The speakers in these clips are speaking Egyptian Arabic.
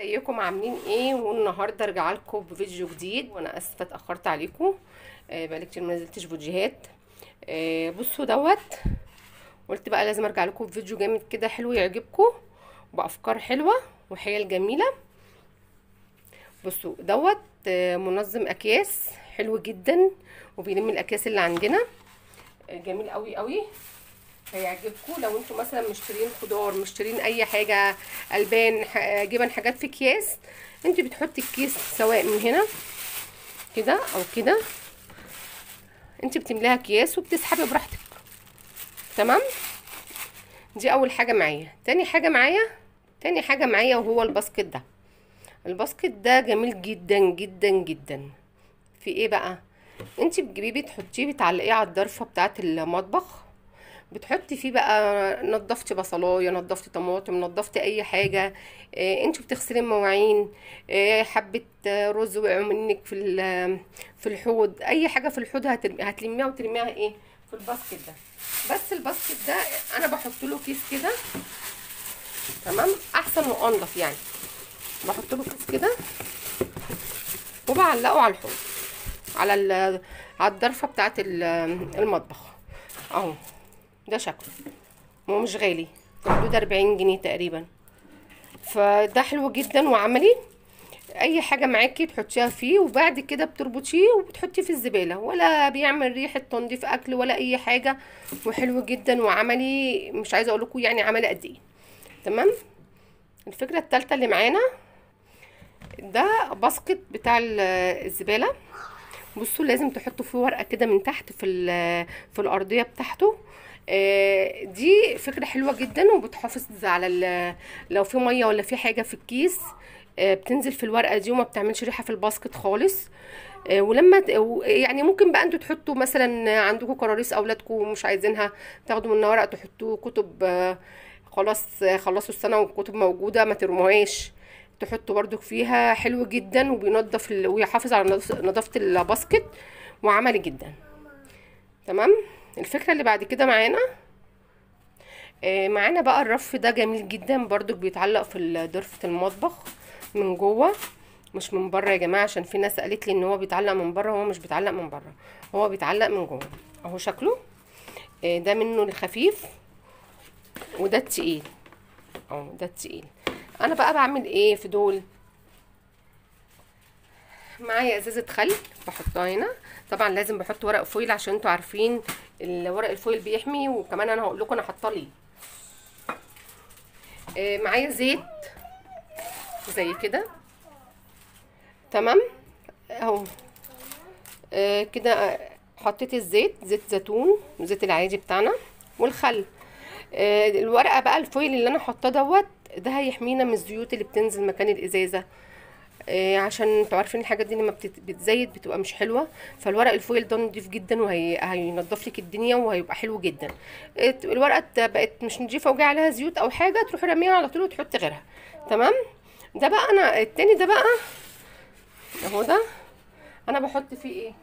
ازيكم عاملين ايه والنهارده ارجع لكم بفيديو جديد وانا اسفه اتاخرت عليكم آه بقالي كتير ما نزلتش فيديوهات آه بصوا دوت قلت بقى لازم ارجع لكم بفيديو جامد كده حلو يعجبكم بافكار حلوه وحيل جميله بصوا دوت آه منظم اكياس حلو جدا وبيلم الاكياس اللي عندنا آه جميل قوي قوي هيعجبكم لو انتوا مثلا مشترين خضار مشترين اي حاجه البان جبن حاجات في اكياس انت بتحطي الكيس سواء من هنا كده او كده انت بتملاها اكياس وبتسحبي براحتك تمام دي اول حاجه معايا تاني حاجه معايا تاني حاجه معايا وهو الباسكت ده الباسكت ده جميل جدا جدا جدا في ايه بقى انت بتجيبيه بتحطيه بتعلقيه على الضرفه بتاعه المطبخ بتحطي فيه بقى نضفتي بصلايه نضفتي طماطم نضفتي اي حاجه إيه انت بتغسلي المواعين إيه حبه رز وقعوا منك في في الحوض اي حاجه في الحوض هتلميها وترميها ايه في الباسكت ده بس الباسكت ده انا بحط له كيس كده تمام احسن وانضف يعني بحط له كيس كده وبعلقه على الحوض على على الضرفه بتاعه المطبخ اهو ده شكله هو مش غالي في حدود 40 جنيه تقريبا فده حلو جدا وعملي اي حاجه معاكي تحطيها فيه وبعد كده بتربطيه وبتحطيه في الزباله ولا بيعمل ريحه تنظيف اكل ولا اي حاجه وحلو جدا وعملي مش عايزه اقول لكم يعني عملي قد ايه تمام الفكره الثالثه اللي معانا ده باسكت بتاع الزباله بصوا لازم تحطوا فيه ورقه كده من تحت في في الارضيه بتاعته آه دي فكره حلوه جدا وبتحافظ على لو في ميه ولا في حاجه في الكيس آه بتنزل في الورقه دي وما بتعملش ريحه في الباسكت خالص آه ولما يعني ممكن بقى انتوا تحطوا مثلا عندكم كراريس اولادكم مش عايزينها تاخدوا منها ورقه تحطوا كتب خلاص خلصوا السنه والكتب موجوده ما ترموهاش تحطوا برضو فيها حلو جدا وبينظف ويحافظ على نظافه الباسكت وعملي جدا تمام الفكره اللي بعد كده معانا آه معانا بقى الرف ده جميل جدا برضو بيتعلق في ضرفه المطبخ من جوه مش من بره يا جماعه عشان في ناس قالت لي ان هو بيتعلق من بره هو مش بيتعلق من بره هو بيتعلق من جوه اهو شكله آه ده منه الخفيف وده التقيل اهو ده التقيل انا بقى بعمل ايه في دول معايا ازازه خل بحطها هنا طبعا لازم بحط ورق فويل عشان انتوا عارفين الورق الفويل بيحمي وكمان انا هقول لكم انا حاطه ليه آه معايا زيت زي كده تمام اهو آه كده حطيت الزيت زيت زيتون زيت العادي بتاعنا والخل آه الورقه بقى الفويل اللي انا حاطاه دوت ده هيحمينا من الزيوت اللي بتنزل مكان الازازه آه عشان انتوا عارفين الحاجات دي لما بتزيد بتبقى مش حلوه فالورق الفويل ده نضيف جدا وهينضف لك الدنيا وهيبقى حلو جدا آه الورقه بقت مش نضيفه وجاي عليها زيوت او حاجه تروحي راميها على طول وتحطي غيرها تمام ده بقى انا التاني ده بقى اهو ده انا بحط فيه ايه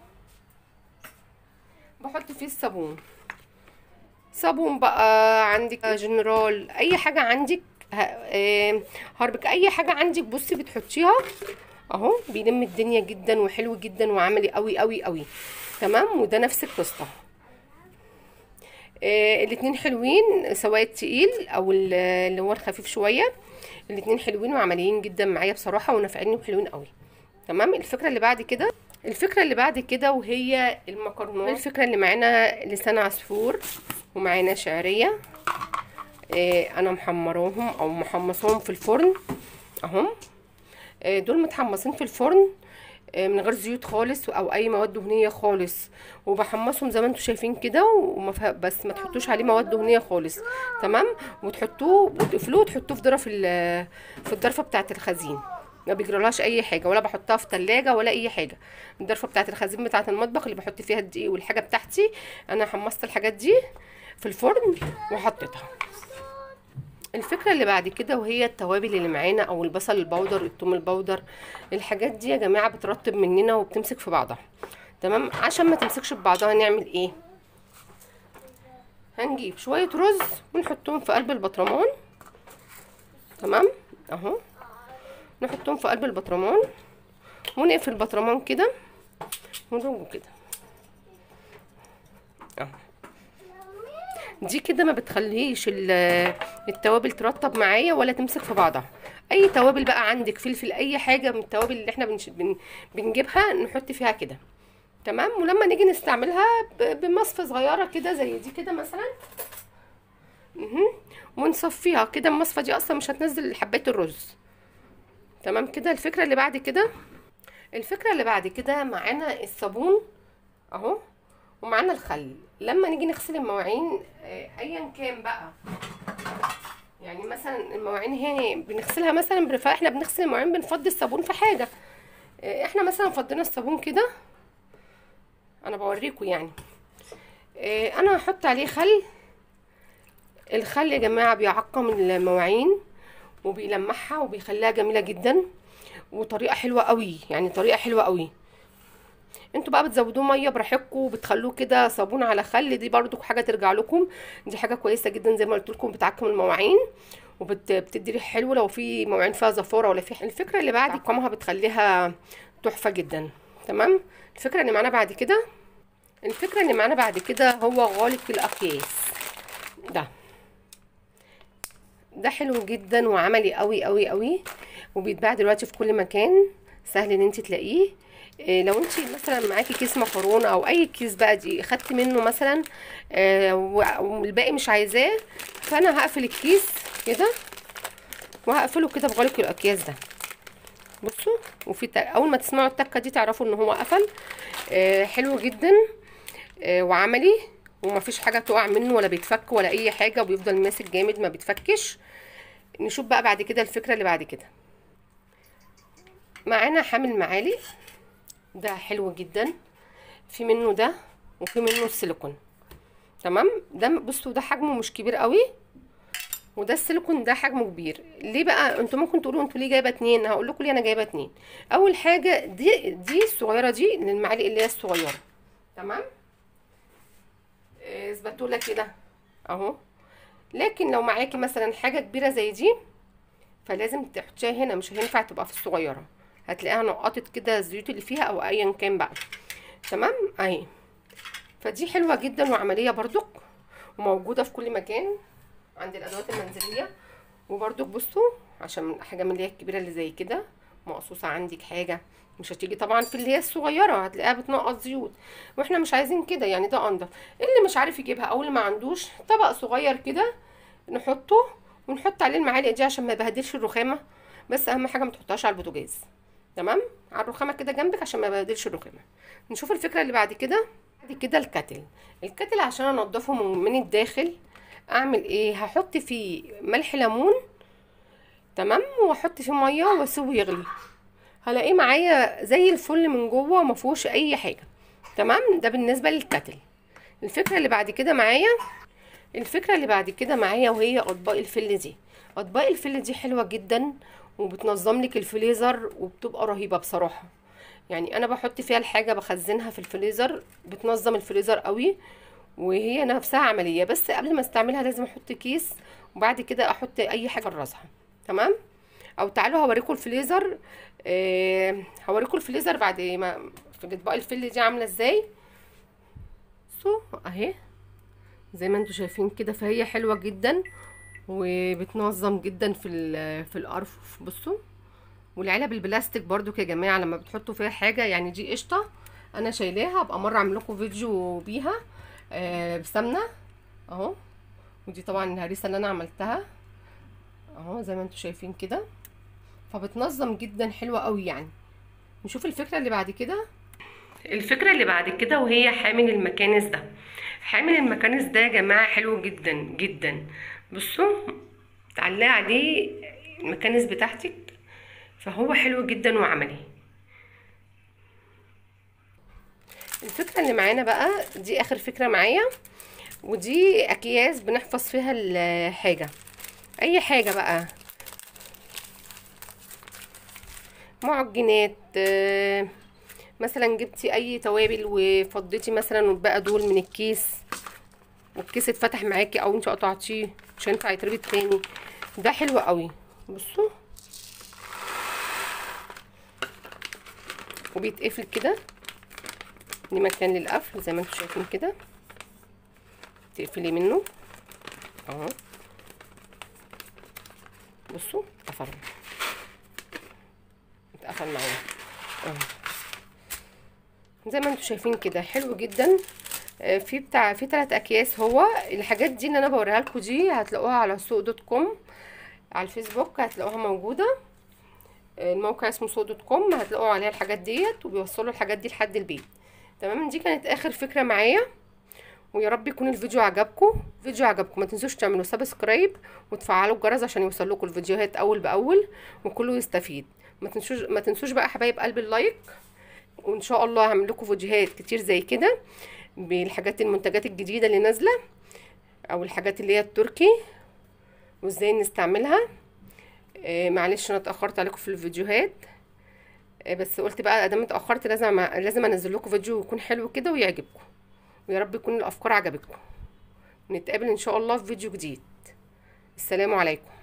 بحط فيه الصابون صابون بقى عندك جنرال اي حاجه عندك هربك اي حاجه عندك بصي بتحطيها اهو بيلم الدنيا جدا وحلو جدا وعملي قوي قوي قوي تمام وده نفس القصه آه الاتنين حلوين سواء التقيل او اللي هو الخفيف شويه الاتنين حلوين وعمليين جدا معايا بصراحه ونافعيني وحلوين قوي تمام الفكره اللي بعد كده الفكره اللي بعد كده وهي المكرونات الفكره اللي معانا لسان عصفور ومعانا شعريه إيه انا محمراهم او محمصاهم في الفرن اهم إيه دول متحمصين في الفرن إيه من غير زيوت خالص او اي مواد دهنيه خالص وبحمصهم زي ما انتم شايفين كده بس ما تحطوش عليه مواد دهنيه خالص تمام وتحطوه وتقفلوه وتحطوه في ظرف في الضرفه بتاعه الخزين ما بيجرالهاش اي حاجه ولا بحطها في تلاجة ولا اي حاجه الضرفه بتاعه الخزين بتاعه المطبخ اللي بحط فيها الدقيق والحاجه بتاعتي انا حمصت الحاجات دي في الفرن وحطيتها الفكره اللي بعد كده وهي التوابل اللي معانا او البصل البودر الثوم البودر الحاجات دي يا جماعه بترطب مننا وبتمسك في بعضها تمام عشان ما تمسكش في بعضها نعمل ايه هنجيب شويه رز ونحطهم في قلب البطرمان تمام اهو نحطهم في قلب البطرمان ونقفل البطرمان كده ونرجه كده اهو دي كده ما بتخليش التوابل ترطب معايا ولا تمسك في بعضها اي توابل بقى عندك فلفل اي حاجه من التوابل اللي احنا بنش... بن... بنجيبها نحط فيها كده تمام ولما نيجي نستعملها ب... بمصفى صغيره كده زي دي كده مثلا اها ونصفيها كده المصفى دي اصلا مش هتنزل حبات الرز تمام كده الفكره اللي بعد كده الفكره اللي بعد كده معانا الصابون اهو ومعانا الخل لما نيجي نغسل المواعين ايا كان بقى يعني مثلا المواعين هي بنغسلها مثلا برفاق احنا بنغسل المواعين بنفضي الصابون في حاجه احنا مثلا فضينا الصابون كده انا بوريكم يعني انا هحط عليه خل الخل يا جماعه بيعقم المواعين وبيلمعها وبيخليها جميله جدا وطريقه حلوه قوي يعني طريقه حلوه قوي انتوا بقى بتزودوه ميه براحتكم وبتخلوه كده صابون على خل دي برضو حاجه ترجع لكم دي حاجه كويسه جدا زي ما قلت لكم بتعقم المواعين وبتدي ريح حلو لو في مواعين فيها زفاره ولا في الفكره اللي بعد عقمها بتخليها تحفه جدا تمام الفكره اللي معانا بعد كده الفكره اللي معانا بعد كده هو غالق الاكياس ده ده حلو جدا وعملي قوي قوي قوي وبيتباع دلوقتي في كل مكان سهل ان انت تلاقيه إيه لو انت مثلا معاكي كيس مكرونه او اي كيس بقى دي خدت منه مثلا آه والباقي مش عايزاه فانا هقفل الكيس كده وهقفله كده بغلق الاكياس ده بصوا وفي اول ما تسمعوا التكه دي تعرفوا ان هو قفل آه حلو جدا آه وعملي ومفيش حاجه تقع منه ولا بيتفك ولا اي حاجه وبيفضل ماسك جامد ما بيتفكش نشوف بقى بعد كده الفكره اللي بعد كده معانا حامل معالق ده حلو جدا في منه ده وفي منه السيليكون تمام ده بصوا ده حجمه مش كبير قوي وده السيليكون ده حجمه كبير ليه بقى انتوا ممكن تقولوا انتوا ليه جايبه اتنين هقول لكم ليه انا جايبه اتنين اول حاجه دي دي الصغيره دي للمعالق اللي هي الصغيره تمام اثبتوا لك كده اهو لكن لو معاكي مثلا حاجه كبيره زي دي فلازم تحطيها هنا مش هينفع تبقى في الصغيره هتلاقيها نقطت كده الزيوت اللي فيها او ايا كان بقى تمام اهي فدي حلوه جدا وعمليه برضك وموجوده في كل مكان عند الادوات المنزليه وبرضك بصوا عشان حاجه من اللي هي الكبيره اللي زي كده مقصوصه عندك حاجه مش هتيجي طبعا في اللي هي الصغيره هتلاقيها بتنقط زيوت واحنا مش عايزين كده يعني ده انضف اللي مش عارف يجيبها او اللي ما عندوش طبق صغير كده نحطه ونحط عليه المعالق دي عشان ما يبهدلش الرخامه بس اهم حاجه ما تحطهاش على البوتاجاز تمام على الرخامه كده جنبك عشان ما يبهدلش الرخامه نشوف الفكره اللي بعد كده بعد كده الكتل الكتل عشان انضفه من, من الداخل اعمل ايه هحط فيه ملح ليمون تمام واحط فيه ميه واسيبه يغلي هلاقيه معايا زي الفل من جوه وما فيهوش اي حاجه تمام ده بالنسبه للكتل الفكره اللي بعد كده معايا الفكره اللي بعد كده معايا وهي اطباق الفل دي اطباق الفل دي حلوه جدا وبتنظم لك الفريزر وبتبقى رهيبه بصراحه يعني انا بحط فيها الحاجه بخزنها في الفريزر بتنظم الفريزر قوي وهي نفسها عمليه بس قبل ما استعملها لازم احط كيس وبعد كده احط اي حاجه الراسها تمام او تعالوا هوريكم الفريزر آه هوريكم الفريزر بعد ما في اطباق الفل دي عامله ازاي بصوا اهي زي ما انتم شايفين كده فهي حلوه جدا وبتنظم جدا في في الارفف بصوا والعلب البلاستيك برضو يا جماعه لما بتحطوا فيها حاجه يعني دي قشطه انا شايلاها ابقى مره اعمل لكم فيديو بيها آه بسمنه اهو ودي طبعا الهريسه اللي انا عملتها اهو زي ما انتم شايفين كده فبتنظم جدا حلوه قوي يعني نشوف الفكره اللي بعد كده الفكره اللي بعد كده وهي حامل المكانس ده حامل المكانس ده يا جماعه حلو جدا جدا بصوا تعلقي عليه المكانس بتاعتك فهو حلو جدا وعملي الفكره اللي معانا بقى دي اخر فكره معايا ودي اكياس بنحفظ فيها الحاجه اي حاجه بقى معجنات مثلا جبتي اي توابل وفضيتي مثلا والبقى دول من الكيس والكيس اتفتح معاكي او انت قطعتيه مش هينفع يتربط تاني ده حلو قوي بصوا وبيتقفل كده دي مكان للقفل زي ما انتم شايفين كده تقفلي منه اهو بصوا اتقفل اتقفل معانا اهو زي ما انتم شايفين كده حلو جدا آه، في بتاع في ثلاث اكياس هو الحاجات دي اللي انا بوريها لكم دي هتلاقوها على سوق دوت كوم على الفيسبوك هتلاقوها موجوده آه، الموقع اسمه سوق دوت كوم هتلاقوا عليها الحاجات ديت وبيوصلوا الحاجات دي لحد البيت تمام دي كانت اخر فكره معايا ويا رب يكون الفيديو عجبكم فيديو عجبكم ما تنسوش تعملوا سبسكرايب وتفعلوا الجرس عشان يوصل لكم الفيديوهات اول باول وكله يستفيد ما تنسوش ما تنسوش بقى حبايب قلب اللايك وان شاء الله هعمل لكم فيديوهات كتير زي كده بالحاجات المنتجات الجديده اللي نازله او الحاجات اللي هي التركي وازاي نستعملها آه معلش انا اتاخرت عليكم في الفيديوهات آه بس قلت بقى ادام اتاخرت لازم لازم انزل لكم فيديو يكون حلو كده ويعجبكم ويا رب يكون الافكار عجبتكم نتقابل ان شاء الله في فيديو جديد السلام عليكم